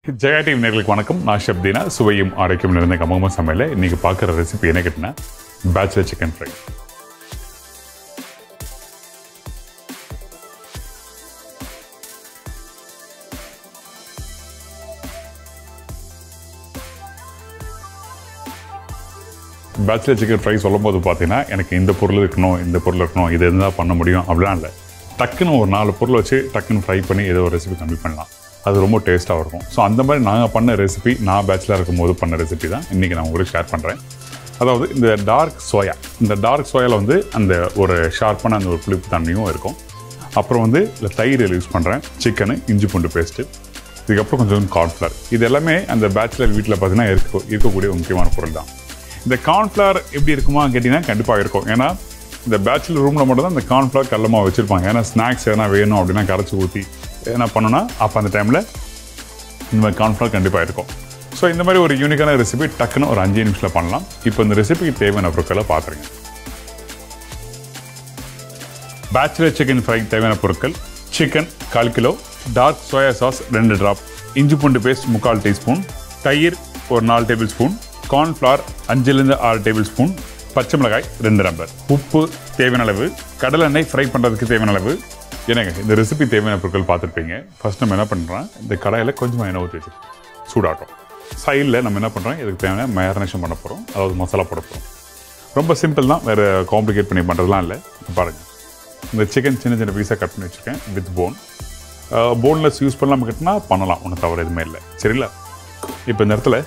Jaya TV நேர்களுக்கு வணக்கம் நான் ஷப்தீனா சுவையும் ஆரோக்கியம் நிறைந்த கமகம சமையல இன்னைக்கு பார்க்குற ரெசிபி என்ன கேட்டினா bachelor chicken fry bachelor chicken fry சொல்லும் போது பார்த்தீங்கன்னா எனக்கு இந்த பொருள் இருக்கணும் இந்த பொருள் இருக்கணும் இது இருந்தால் பண்ண முடியும் அப்படிலாம் இல்லை டக்குன்னு ஒரு நாலு பொருள் வச்சு டக்குன்னு ஃப்ரை பண்ணி ஏதோ ஒரு ரெசிபி கம்மி பண்ணலாம் அது ரொம்ப டேஸ்ட்டாக இருக்கும் ஸோ அந்த மாதிரி நாங்கள் பண்ண ரெசிபி நான் பேச்சுலர் இருக்கும்போது பண்ண ரெசிபி தான் இன்றைக்கி நான் உங்களுக்கு ஷேர் பண்ணுறேன் அதாவது இந்த டார்க் சோயா இந்த டார்க் சோயாவில் வந்து அந்த ஒரு ஷார்ப்பான அந்த ஒரு புளிப்பு தன்மையும் இருக்கும் அப்புறம் வந்து இல்லை தயிர் யூஸ் பண்ணுறேன் சிக்கனு இஞ்சி பூண்டு பேஸ்ட்டு இதுக்கப்புறம் கொஞ்சம் கார்ன்ஃப்ளவர் இது எல்லாமே அந்த பேச்சுலர் வீட்டில் பார்த்தீங்கன்னா இருக்க இருக்கக்கூடிய ஒரு முக்கியமான பொருள் தான் இந்த கார்ன்ஃப்ளவர் எப்படி இருக்குமா கேட்டிங்கன்னா கண்டிப்பாக இருக்கும் ஏன்னா இந்த பேச்சுலர் ரூமில் மட்டும் தான் இந்த கார்ன்ஃப்ளவர் கடலமாக வச்சுருப்பாங்க ஏன்னா ஸ்நாக்ஸ் எதனா வேணும் அப்படின்னா கரைச்சி ஊற்றி என்ன பண்ணணும்னா அப்போ அந்த டைமில் இந்த மாதிரி கார்ன்ஃப்ளவர் கண்டிப்பாக இருக்கும் ஸோ இந்த மாதிரி ஒரு யூனிக்கான ரெசிபி டக்குன்னு ஒரு அஞ்சு நிமிஷத்தில் பண்ணலாம் இப்போ இந்த ரெசிபிக்கு தேவையான பொருட்களை பார்த்துருங்க பேச்சுலர் சிக்கன் ஃப்ரை தேவையான பொருட்கள் சிக்கன் கால் கிலோ டார்க் சோயா சாஸ் ரெண்டு ட்ராப் இஞ்சி பூண்டு பேஸ்ட் முக்கால் டீஸ்பூன் தயிர் ஒரு நாலு டேபிள் ஸ்பூன் கார்ன்ஃப்ளவர் அஞ்சுலேருந்து ஆறு டேபிள் ஸ்பூன் பச்சை மிளகாய் ரெண்டு நம்பர் உப்பு தேவையான அளவு கடலெண்ணெய் ஃப்ரை பண்ணுறதுக்கு தேவையான அளவு என்னங்க இந்த ரெசிபி தேவையான பொருட்கள் பார்த்துருப்பீங்க ஃபர்ஸ்ட் நம்ம என்ன பண்ணுறோம் இந்த கடாயில் கொஞ்சமாக எண்ணெய் ஊற்றி வச்சுருக்கோம் சூடாட்டும் சைடில் நம்ம என்ன பண்ணுறோம் இதுக்கு தேவையான மேரினேஷன் பண்ண போகிறோம் அதாவது மசாலா போட போகிறோம் ரொம்ப சிம்பிள் தான் வேறு காம்ப்ளிகேட் பண்ணி பண்ணுறதுலாம் இல்லை பாருங்கள் இந்த சிக்கன் சின்ன சின்ன பீஸாக கட் பண்ணி வச்சுருக்கேன் வித் போன் போன்லெஸ் யூஸ் பண்ணாமல் கட்டினா பண்ணலாம் ஒன்றும் தவறு எதுவுமே இல்லை சரிங்களா இப்போ இந்த இடத்துல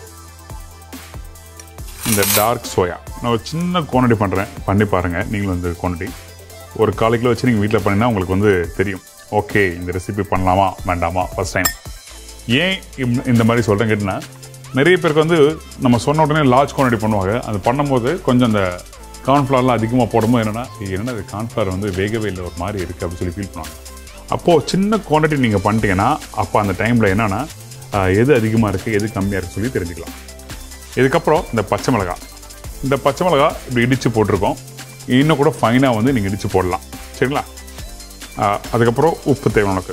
இந்த டார்க் சோயா நான் ஒரு சின்ன குவான்டிட்டி பண்ணுறேன் பண்ணி பாருங்கள் நீங்களும் இந்த குவான்டிட்டி ஒரு கால் கிலோ வச்சு நீங்கள் வீட்டில் பண்ணினா உங்களுக்கு வந்து தெரியும் ஓகே இந்த ரெசிபி பண்ணலாமா வேண்டாமா ஃபஸ்ட் டைம் ஏன் இம்- இந்த மாதிரி சொல்கிறேன் கேட்டினா நிறைய பேருக்கு வந்து நம்ம சொன்ன உடனே லார்ஜ் குவான்டிட்டி பண்ணுவாங்க அது பண்ணும்போது கொஞ்சம் அந்த கார்ன்ஃப்ளவர்லாம் அதிகமாக போடும்போது என்னென்னா என்னடா இது கார்ன்ஃப்ளவர் வந்து வேகவே இல்லை ஒரு மாதிரி இருக்குது அப்படின்னு சொல்லி ஃபீல் பண்ணுவாங்க அப்போது சின்ன குவான்டிட்டி நீங்கள் பண்ணிட்டீங்கன்னா அப்போ அந்த டைமில் என்னென்னா எது அதிகமாக இருக்குது எது கம்மியாக இருக்குது சொல்லி தெரிஞ்சுக்கலாம் இதுக்கப்புறம் இந்த பச்சை மிளகாய் இந்த பச்சை மிளகாய் இப்படி இடித்து போட்டிருக்கோம் இன்னும் கூட ஃபைனாக வந்து நீங்கள் இடித்து போடலாம் சரிங்களா ஆஹ் அதுக்கப்புறம் உப்பு தேவை உனக்கு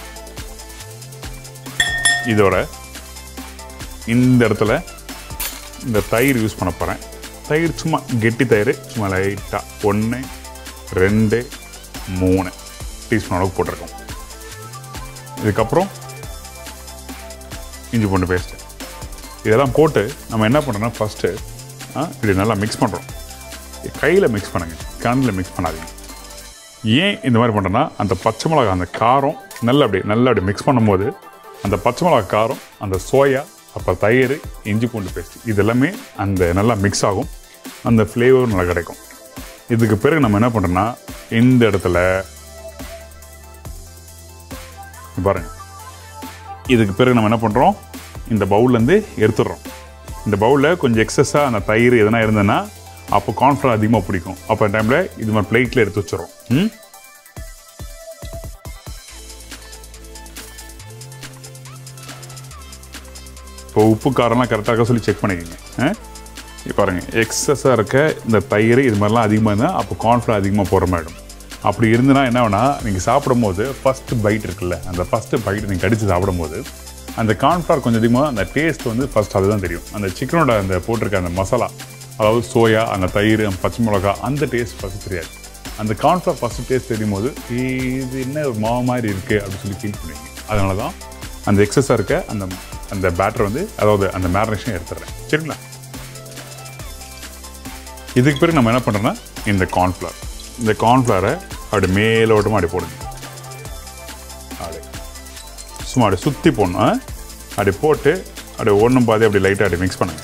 இதோட இந்த இடத்துல இந்த தயிர் யூஸ் பண்ண போகிறேன் தயிர் சும்மா கெட்டி தயிர் சும்மா லைட்டாக ஒன்று ரெண்டு மூணு டீஸ்பூன் அளவுக்கு போட்டிருக்கோம் இதுக்கப்புறம் இஞ்சி பூண்டு பேஸ்ட்டு இதெல்லாம் போட்டு நம்ம என்ன பண்ணுறோம்னா ஃபஸ்ட்டு இப்படி நல்லா மிக்ஸ் பண்ணுறோம் கையில் மிக்ஸ் பண்ணுங்க கண்ணில் மிக்ஸ் பண்ணாதீங்க ஏன் இந்த மாதிரி பண்ணுறேன்னா அந்த பச்சை மிளகா அந்த காரம் நல்லா அப்படி நல்லா அப்படி மிக்ஸ் பண்ணும்போது அந்த பச்சை மிளகா காரம் அந்த சோயா அப்புறம் தயிர் இஞ்சி பூண்டு பேஸ்ட் இது எல்லாமே அந்த நல்லா மிக்ஸ் ஆகும் அந்த ஃப்ளேவர் நல்லா கிடைக்கும் இதுக்கு பிறகு நம்ம என்ன பண்ணுறோன்னா இந்த இடத்துல இங்க பாருங்க இதுக்கு பிறகு நம்ம என்ன பண்ணுறோம் இந்த பவுல்லேருந்து எடுத்துடுறோம் இந்த பவுலில் கொஞ்சம் எக்ஸஸாக அந்த தயிர் எதனா இருந்ததுன்னா அப்போ கார்ன்ஃப்ளவர் அதிகமாக பிடிக்கும் அப்போ டைமில் இது மாதிரி பிளேட்டில் எடுத்து வச்சிடறோம் ம் இப்போ உப்பு காரம்லாம் கரெக்டாக இருக்க சொல்லி செக் பண்ணிக்கோங்க ஆ? இப்போ பாருங்க எக்ஸஸாக இருக்க இந்த தயிர் இது மாதிரிலாம் அதிகமாக இருந்தால் அப்போ கார்ன்ஃப்ளவர் அதிகமாக போகிற மாதிரி அப்படி இருந்துன்னா என்ன வேணா நீங்கள் சாப்பிடும்போது ஃபஸ்ட்டு பைட் இருக்குல்ல அந்த ஃபஸ்ட்டு பைட் நீங்கள் கடிச்சு சாப்பிடும்போது அந்த கார்ன்ஃப்ளவர் கொஞ்சம் அதிகமாக அந்த டேஸ்ட் வந்து ஃபஸ்ட் அதுதான் தெரியும் அந்த சிக்கனோட அந்த போட்டிருக்க அந்த மசாலா அதாவது சோயா அந்த தயிர் அந்த பச்சை மிளகா அந்த டேஸ்ட் ஃபஸ்ட்டு தெரியாது அந்த கார்ன்ஃப்ளவர் ஃபஸ்ட்டு டேஸ்ட் தெரியும் போது இது என்ன ஒரு மாவு மாதிரி இருக்குது அப்படின்னு சொல்லி ஃபீல் பண்ணுவீங்க அதனால தான் அந்த எக்ஸஸாக இருக்க அந்த அந்த பேட்டர் வந்து அதாவது அந்த மேரினேஷன் எடுத்துடுறேன் சரிங்களா இதுக்கு பிறகு நம்ம என்ன பண்ணுறோன்னா இந்த கார்ன்ஃப்ளவர் இந்த கார்ன்ஃப்ளவரை அப்படி மேலோட்டமாக அப்படி போடுங்க அப்படி சும்மா அப்படி சுற்றி போடணும் ஆ? அப்படி போட்டு அப்படி ஒன்றும் பாதி அப்படி லைட்டாக அப்படி மிக்ஸ் பண்ணுங்க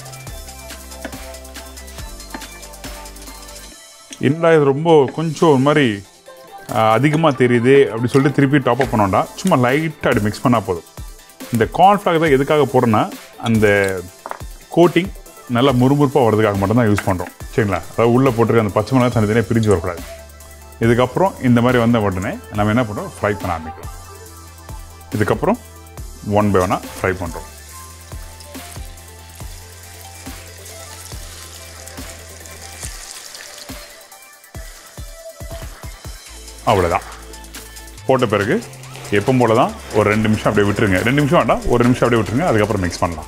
என்னடா இது ரொம்ப கொஞ்சம் ஒரு மாதிரி அதிகமாக தெரியுது அப்படி சொல்லிட்டு திருப்பி டாப் அப் பண்ணோம்டா சும்மா லைட்டாக அப்படி மிக்ஸ் பண்ணால் போதும் இந்த கார்ன்ஃப்ளவர் தான் எதுக்காக போடுறோன்னா அந்த கோட்டிங் நல்லா முறுமுறுப்பாக வர்றதுக்காக மட்டும்தான் யூஸ் பண்ணுறோம் சரிங்களா அதாவது உள்ளே போட்டிருக்க அந்த பச்சை மிளகாய் தனித்தனியாக பிரிஞ்சு வரக்கூடாது இதுக்கப்புறம் இந்த மாதிரி வந்த உடனே நம்ம என்ன பண்ணுறோம் ஃப்ரை பண்ண ஆரம்பிக்கிறோம் இதுக்கப்புறம் ஒன் பை ஒன்னாக ஃப்ரை பண்ணுறோம் அவ்வளோதான் போட்ட பிறகு எப்பவும் போல தான் ஒரு ரெண்டு நிமிஷம் அப்படியே விட்டுருங்க ரெண்டு நிமிஷம் வேண்டாம் ஒரு நிமிஷம் அப்படியே விட்டுருங்க அதுக்கப்புறம் மிக்ஸ் பண்ணலாம்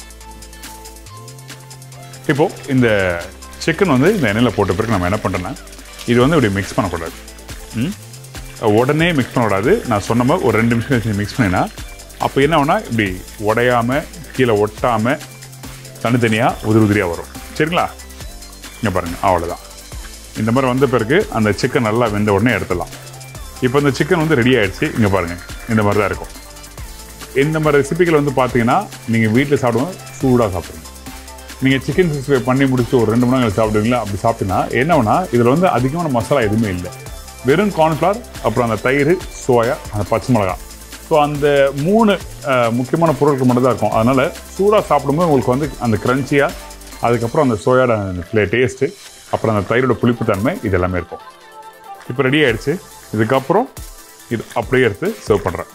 இப்போ இந்த சிக்கன் வந்து இந்த எண்ணெயில் போட்ட பிறகு நம்ம என்ன பண்ணுறோன்னா இது வந்து இப்படி மிக்ஸ் பண்ணக்கூடாது ம்? உடனே மிக்ஸ் பண்ணக்கூடாது நான் சொன்ன மாதிரி ஒரு ரெண்டு நிமிஷம் கழிச்சு மிக்ஸ் பண்ணினா அப்போ என்ன ஆகுனா இப்படி உடையாம கீழே ஒட்டாமல் தனித்தனியாக உதிரி உதிரியாக வரும் சரிங்களா இங்கே பாருங்கள் அவ்வளோதான் இந்த மாதிரி வந்த பிறகு அந்த சிக்கன் நல்லா வெந்த உடனே எடுத்துடலாம் இப்போ இந்த சிக்கன் வந்து ரெடி ஆயிடுச்சு இங்கே பாருங்கள் இந்த மாதிரி தான் இருக்கும் இந்த மாதிரி ரெசிபிகள் வந்து பார்த்தீங்கன்னா நீங்கள் வீட்டில் சாப்பிடுவோம் சூடாக சாப்பிடுங்க நீங்கள் சிக்கன் சிக்ஸ்டி பண்ணி முடிச்சு ஒரு ரெண்டு மணி நேரம் கழிச்சு சாப்பிடுவீங்களா அப்படி சாப்பிட்டீங்கன்னா என்னன்னா இதில் வந்து அதிகமான மசாலா எதுவுமே இல்லை வெறும் கார்ன்ஃப்ளவர் அப்புறம் அந்த தயிர் சோயா அந்த பச்சை மிளகாய் ஸோ அந்த மூணு அஹ், முக்கியமான பொருட்கள் மட்டும் தான் இருக்கும் அதனால் சூடாக சாப்பிடும்போது உங்களுக்கு வந்து அந்த க்ரன்ச்சியாக அதுக்கப்புறம் அந்த சோயாட அந்த டேஸ்ட்டு அப்புறம் அந்த தயிரோட புளிப்புத்தன்மை இது எல்லாமே இருக்கும் இப்போ ரெடி ஆயிடுச்சு இதுக்கப்புறம் இது அப்படியே எடுத்து சர்வ் பண்ணுறேன்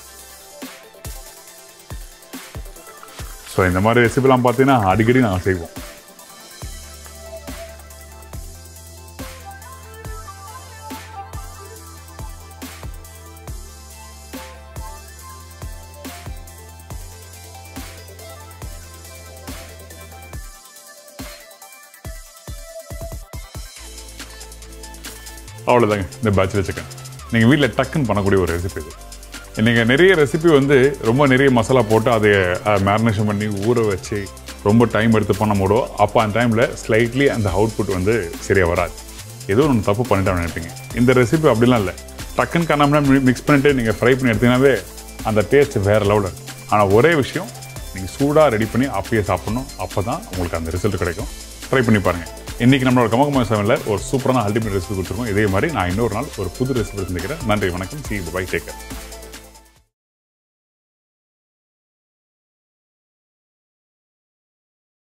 ஸோ இந்த மாதிரி ரெசிபிலாம் பார்த்தீங்கன்னா அடிக்கடி நாங்கள் செய்வோம் அவ்வளோதாங்க இந்த பேச்சுலர் சிக்கன் நீங்கள் வீட்டில் டக்குன்னு பண்ணக்கூடிய ஒரு ரெசிபி இது நீங்கள் நிறைய ரெசிபி வந்து ரொம்ப நிறைய மசாலா போட்டு அதை மேரினேஷன் பண்ணி ஊற வச்சு ரொம்ப டைம் எடுத்து பண்ண முடியும் அப்போ அந்த டைமில் ஸ்லைட்லி அந்த அவுட்புட் வந்து சரியாக வராது ஏதோ ஒன்று தப்பு பண்ணிட்டோம்னு நினைப்பீங்க இந்த ரெசிபி அப்படிலாம் இல்லை டக்குன்னு காணாமல் மிக்ஸ் பண்ணிட்டு நீங்கள் ஃப்ரை பண்ணி எடுத்தீங்கன்னாவே அந்த டேஸ்ட் வேறு லெவலில் இருக்கும் ஆனால் ஒரே விஷயம் நீங்கள் சூடாக ரெடி பண்ணி அப்பயே சாப்பிடணும் அப்போ தான் உங்களுக்கு அந்த ரிசல்ட் கிடைக்கும் ட்ரை பண்ணி பாருங்கள் இன்றைக்கி நம்மளோட கமகமான சமையலில் ஒரு சூப்பரான அல்டிமேட் ரெசிபி கொடுத்துருக்கோம் இதே மாதிரி நான் இன்னொரு நாள் ஒரு புது ரெசிபி செஞ்சுக்கிறேன் நன்றி வணக்கம் சி பை டேக்கர்